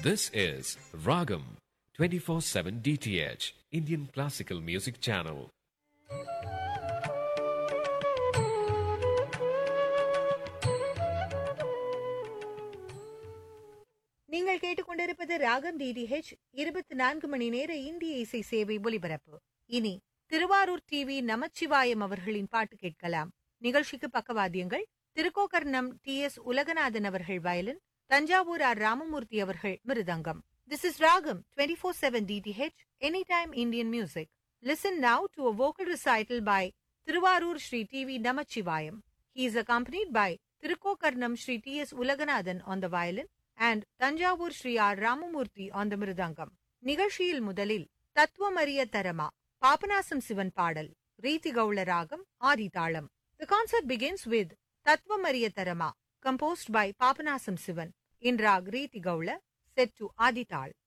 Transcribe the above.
This is Ragam 24/7 DTH Indian Classical Music Channel. நீங்கள் கேட்டுக்கொண்டிருப்பது ராகம் டிடிஹெச் இருபத்தி நான்கு மணி நேர இந்திய இசை சேவை ஒலிபரப்பு இனி திருவாரூர் டிவி நமச்சிவாயம் அவர்களின் பாட்டு கேட்கலாம் நிகழ்ச்சிக்கு பக்கவாத்தியங்கள் திருக்கோக்கர்ணம் டி எஸ் உலகநாதன் அவர்கள் வயலின் தஞ்சாவூர் ஆர் ராமமூர்த்தி அவர்கள் mridangam this is Ragam twenty four seven DTH any time Indian music listen now to a vocal recital by Thiruvarur Sri T நமச்சிவாயம் He is accompanied by Tirukkokarnam Sri T.S. Ulaganathan on the violin and Tanjavur Sri R. Ramamurthy on the mridangam நிகழ்ச்சியில் முதலில் தத்துவமறிய தரமா பாபநாசம் சிவன் பாடல் ரீதி கௌள ராகம் ஆதி தாளம் The concert begins with தத்துவமறிய தரமா composed by Papanasam Sivan in rag ரீதி கௌள set to ஆதி தாள்